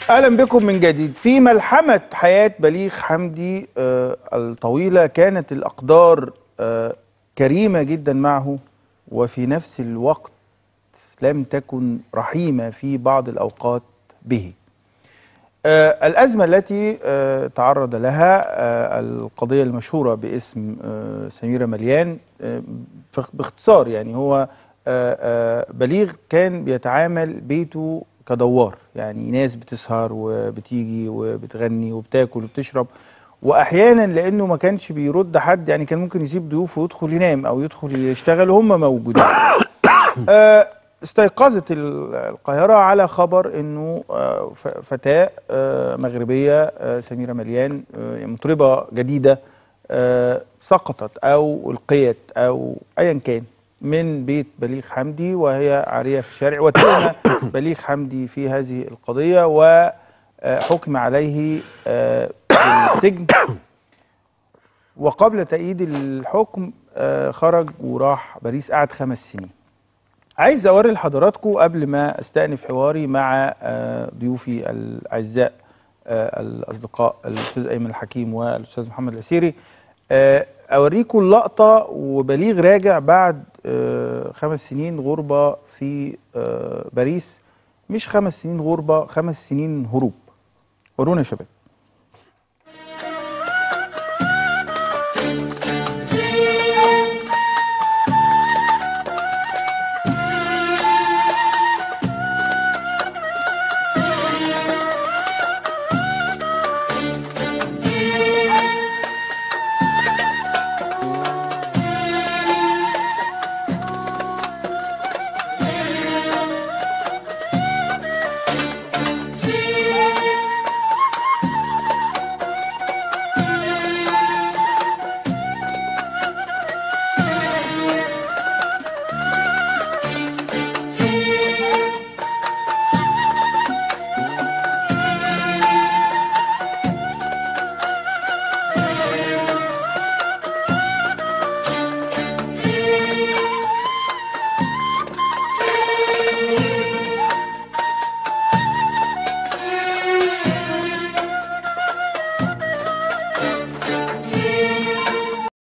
اهلا بكم من جديد في ملحمه حياه بليغ حمدي آه، الطويله كانت الاقدار آه، كريمه جدا معه وفي نفس الوقت لم تكن رحيمه في بعض الاوقات به آه، الازمه التي آه، تعرض لها آه، القضيه المشهوره باسم آه، سميره مليان آه، فخ- باختصار يعني هو آه، آه، بليغ كان بيتعامل بيته كدوار يعني ناس بتسهر وبتيجي وبتغني وبتاكل وبتشرب واحيانا لانه ما كانش بيرد حد يعني كان ممكن يسيب ضيوفه ويدخل ينام او يدخل يشتغل وهم موجودين آه، استيقظت ال- القاهرة على خبر انه آه، ف- فتاة آه، مغربية آه، سميرة مليان آه، يعني مطربة جديدة آه، سقطت او القيت او ايا كان من بيت بليغ حمدي وهي عارية في الشارع واتهم بليغ حمدي في هذه القضية وحكم عليه آه، بالسجن وقبل تأييد الحكم آه، خرج وراح باريس قعد خمس سنين عايز اوري لحضراتكم قبل ما استأنف حواري مع آه، ضيوفي الاعزاء آه، الاصدقاء الاستاذ ايمن الحكيم والاستاذ محمد الاسيري آه، اوريكم اللقطه وبليغ راجع بعد آه، خمس سنين غربه في آه، باريس مش خمس سنين غربه خمس سنين هروب ورونا يا شباب